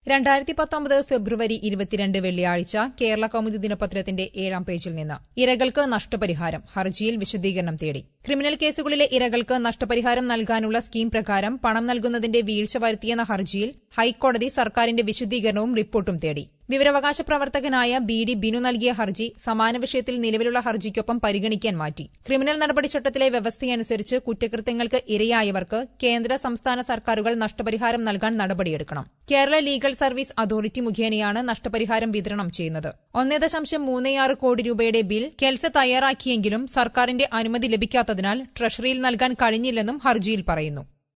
രണ്ടായിരത്തി പത്തൊമ്പത് ഫെബ്രുവരി ഇരുപത്തിരണ്ട് വെള്ളിയാഴ്ച കേരള കൗമുദി ദിനപത്രത്തിന്റെ ഏഴാം പേജിൽ നിന്ന് ഇരകൾക്ക് നഷ്ടപരിഹാരം ഹർജിയിൽ വിശദീകരണം തേടി ക്രിമിനൽ കേസുകളിലെ ഇരകൾക്ക് നഷ്ടപരിഹാരം നൽകാനുള്ള സ്കീം പ്രകാരം പണം നൽകുന്നതിന്റെ വീഴ്ച വരുത്തിയെന്ന ഹർജിയിൽ ഹൈക്കോടതി സർക്കാരിന്റെ വിശദീകരണവും റിപ്പോർട്ടും തേടി വിവരാവകാശ പ്രവർത്തകനായ ബി ഡി ബിനു നൽകിയ ഹർജി സമാന വിഷയത്തിൽ നിലവിലുള്ള ഹർജിക്കൊപ്പം പരിഗണിക്കാൻ മാറ്റി ക്രിമിനൽ നടപടിച്ചട്ടത്തിലെ വ്യവസ്ഥയനുസരിച്ച് കുറ്റകൃത്യങ്ങൾക്ക് ഇരയായവർക്ക് കേന്ദ്ര സംസ്ഥാന സർക്കാരുകൾ നഷ്ടപരിഹാരം നൽകാൻ നടപടിയെടുക്കണം കേരള ലീഗൽ സർവീസ് അതോറിറ്റി മുഖേനയാണ് നഷ്ടപരിഹാരം വിതരണം ചെയ്യുന്നത് ഒന്നേ ദശാംശം മൂന്നേയാറ് കോടി രൂപയുടെ ബിൽ കെൽസ തയ്യാറാക്കിയെങ്കിലും സർക്കാരിന്റെ അനുമതി ലഭിക്കാത്തതിനാൽ ട്രഷറിയിൽ നൽകാൻ കഴിഞ്ഞില്ലെന്നും ഹർജിയിൽ പറയുന്നു